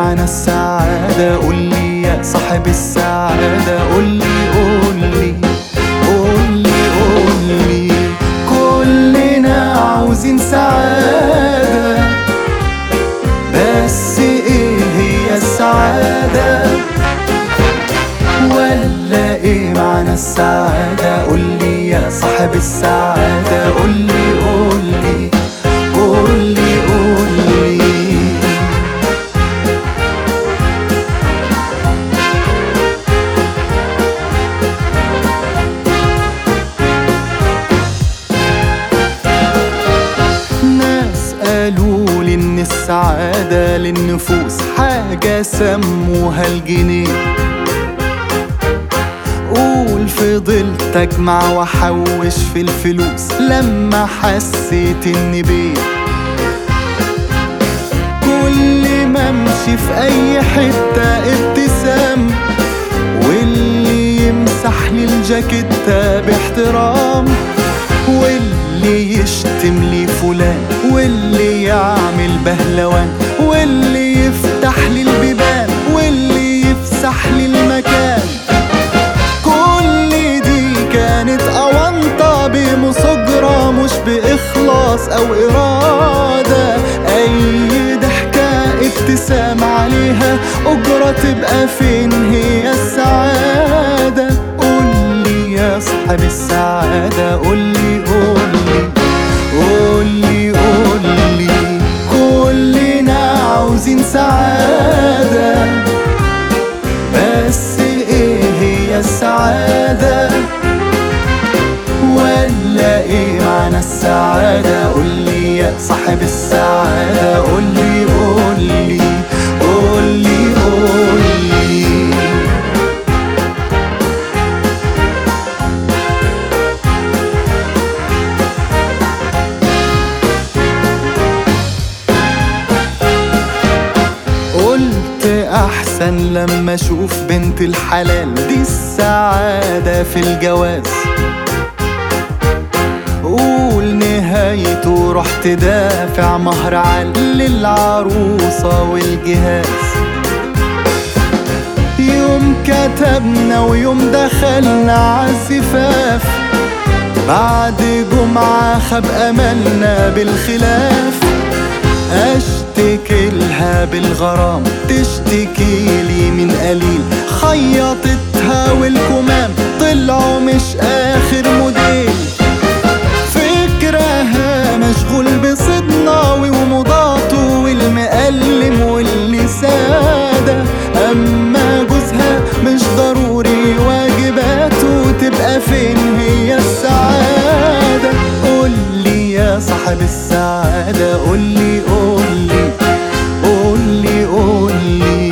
معنى السعادة قولي يا صاحب السعادة قولي قولي قولي قولي كلنا عاوزين سعادة بس ايه هي السعادة ولا ايه معنى السعادة قولي يا صاحب السعادة قولي قولي قولي قولي ناس قالوا لي ان السعادة للنفوس حاجة سموها الجنيه قول فضلت اجمع واحوش في الفلوس لما حسيت اني بيه كل ما امشي في اي حتة ابتسام واللي يمسح لي الجاكيتة باحترام واللي يشتم لي فلان واللي يعمل بهلوان واللي يفتح لي البيبان واللي يفسح لي المكان كل دي كانت أونطة بمصجرة مش بإخلاص أو إرادة أي ضحكة ابتسام عليها أجرة تبقى فين هي السعادة قولي يا صاحب السعادة قولي قولي قولي قولي كلنا عاوزين سعادة بس ايه هي السعادة ولا ايه معنى السعادة قولي يا صاحب السعادة قولي قولي قولي قولي قلت احسن لما اشوف بنت الحلال دي السعادة في الجواز قول نهايته رحت دافع مهر عال للعروسة والجهاز يوم كتبنا ويوم دخلنا عالزفاف بعد جمعة خاب أملنا بالخلاف اشتكي لها بالغرام تشتكي لي من قليل خيطتها والكمام طلعوا مش اخر موديل فكرها مشغول بصدناوي ومضاته والمقلم واللي سادة اما جوزها مش ضروري واجباته تبقى فين هي السعادة قولي يا صاحب السعادة قولي قولي قولي قولي